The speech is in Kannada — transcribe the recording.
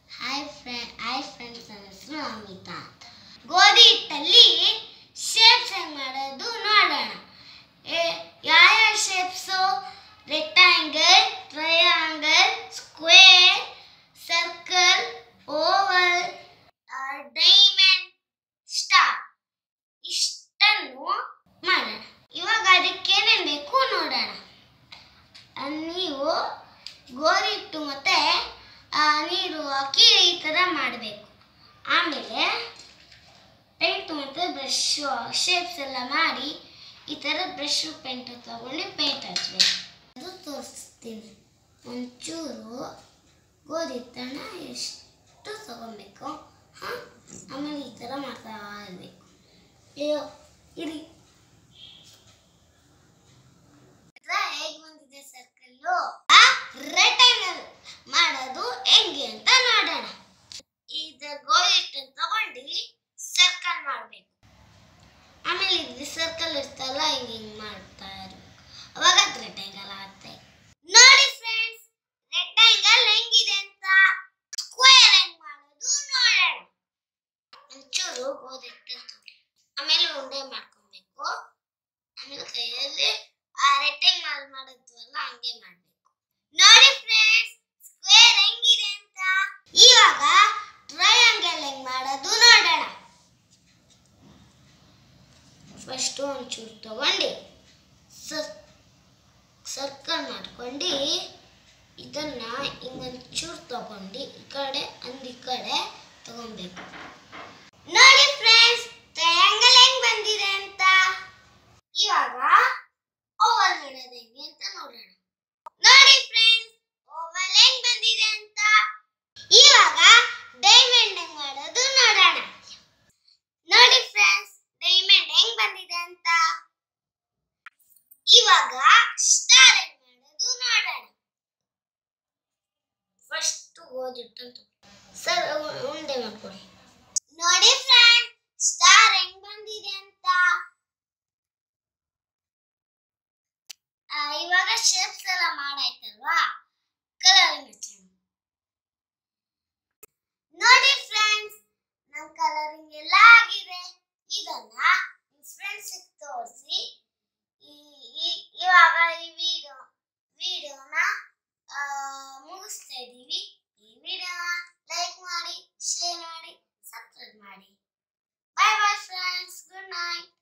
ಹಾಯ್ ಫ್ರೆಂಡ್ ಹಾಯ್ ಫ್ರೆಂಡ್ಸ್ ನನ್ನ ಹೆಸರು ಅಮಿತಾ ಅಂತ ಗೋಧಿ ಹಿಟ್ಟಲ್ಲಿ ಶೇಪ್ಸ್ ಹೆಂಗ್ ಮಾಡೋದು ನೋಡೋಣ ಯಾವ್ಯಾವ shapes rectangle triangle square circle oval diamond star ಇಷ್ಟನ್ನು ಮಾಡೋಣ ಇವಾಗ ಅದಕ್ಕೆ ಏನೇನು ಬೇಕು ನೋಡೋಣ ಆ, ನೀವು ಗೋಧಿ ಹಿಟ್ಟು ಮತ್ತೆ ಆ, ನೀರು ಹಾಕಿ ಈ ಥರ ಮಾಡಬೇಕು ಆಮೇಲೆ ಪೇಂಟ್ ಮತ್ತು ಬ್ರಷ್ ಶೇಪ್ಸ್ ಎಲ್ಲ ಮಾಡಿ ಈ ಥರ ಬ್ರಷ್ ಪೇಂಟ್ ತಗೊಂಡು ಪೇಂಟ್ ಹಚ್ಬೇಕು ಅದು ತೋರಿಸ್ತೀನಿ ಒಂಚೂರು ಗೋಧಿ ಹಿಟ್ಟನ್ನ ಎಷ್ಟು ತಗೊಬೇಕು ಹಾಂ ಆಮೇಲೆ ಈ ಥರ ಮಾಡ್ತಾ ಇರಬೇಕು ಅಯ್ಯೋ ಇರಿ ಹೇಗೆ ಬಂದಿದೆ ಸರ್ಕಲ್ಲು ರೆಕ್ಟಾಂಗಲ್ ಮಾಡೋದು ಹೆಂಗೆ ಅಂತ ನೋಡೋಣ ಈಗ ಗೋಧಿ ಹಿಟ್ಟನ್ನು ತಗೊಂಡು ಸರ್ಕಲ್ ಮಾಡಬೇಕು ಆಮೇಲೆ ಇದು ಸರ್ಕಲ್ ಇರ್ತಲ್ಲ ಹಿಂಗೆ ಹಿಂಗೆ ಮಾಡ್ತಾ ಇರ್ಬೇಕು ಅವಾಗ ಅದು ರೆಕ್ಟಾಂಗಲ್ ಆಗುತ್ತೆ ನೋಡಿ ಫ್ರೆಂಡ್ಸ್ ರೆಕ್ಟಾಂಗಲ್ ಹೆಂಗಿದೆ ಅಂತ ಸ್ಕ್ವೇರ್ ಹೆಂಗ್ ಮಾಡೋದು ನೋಡೋಣ ಒಂಚೂರು ಗೋಧಿ ಹಿಟ್ಟನ್ನು ತಗೊಳ್ಳಿ ಆಮೇಲೆ ಉಂಡೆ ಮಾಡ್ಕೊಬೇಕು ಆಮೇಲೆ ಕೈಯಲ್ಲಿ ಆ ರೆಕ್ಟಾಂಗಲ್ ಮಾಡಿದ್ವಲ್ಲ ಹಂಗೆ ಮಾಡ್ಬೇಕು ನೋಡಿ ಫ್ರೆಂಡ್ಸ್ ಸ್ಕ್ವೇರ್ ಹೆಂಗಿದೆ ಅಂತ ಇವಾಗ ಟ್ರಯಾಂಗಲ್ ಹೆಂಗ್ ಮಾಡೋದು ನೋಡೋಣ ಫಸ್ಟ್ ಒಂಚೂರು ತಗೊಂಡು ಸರ್ ಸರ್ಕಲ್ ಮಾಡ್ಕೊಂಡು ಇದನ್ನ ಹಿಂಗೊಂಚೂರು ತಗೊಂಡು ಈ ಕಡೆ ಅಂದ್ ಈ ಕಡೆ ತಗೊಬೇಕು ನೋಡಿ ಫ್ರೆಂಡ್ಸ್ ಟ್ರಯಾಂಗಲ್ ಹೆಂಗ್ ಬಂದಿದೆ ಅಂತ ಇವಾಗ ಓವಲ್ ಮಾಡೋದು ಹೆಂಗೆ ಅಂತ ನೋಡೋಣ ನೋಡಿ ಫ್ರೆಂಡ್ಸ್ ಓವಲ್ ಹೆಂಗ್ ಬಂದಿದೆ ಅಂತ ಇವಾಗ ಡೈಮಂಡ್ ಹೆಂಗ್ ಮಾಡೋದು ನೋಡೋಣ ನೋಡಿ ಫ್ರೆಂಡ್ಸ್ ಡೈಮಂಡ್ ಹೆಂಗ್ ಬಂದಿದೆ ಅಂತ ಇವಾಗ ಸ್ಟಾರ್ ಹೆಂಗ್ ಮಾಡೋದು ನೋಡೋಣ ಫಸ್ಟ್ ಓದಿಟ್ಟು ಸರ್ ಉಂಡೆ ಮಾಡ್ಕೊಡಿ ನೋಡಿ ಫ್ರೆಂಡ್ ಸ್ಟಾರ್ ಹೆಂಗ್ ಬಂದಿದೆ ಅಂತ ಆ, ಇವಾಗ ಶೇಪ್ಸ್ ಎಲ್ಲ ಮಾಡಾಯ್ತಲ್ವಾ ಕಲರಿಂಗ್ ಹಚ್ಚೋಣ ನೋಡಿ ಫ್ರೆಂಡ್ಸ್ ನಮ್ ಕಲರಿಂಗ್ ಎಲ್ಲ ಆಗಿದೆ ಇದನ್ನ ಫ್ರೆಂಡ್ಸ್ ತೋರಿಸಿ ಇವಾಗ ಈ ವಿಡಿಯೋ ವಿಡಿಯೋನ ಮುಗಿಸ್ತಾ ಇದೀವಿ ಈ ವಿಡಿಯೋನ ಲೈಕ್ ಮಾಡಿ ಶೇರ್ ಮಾಡಿ ಸಬ್ಸ್ಕ್ರೈಬ್ ಮಾಡಿ bye bye friends good night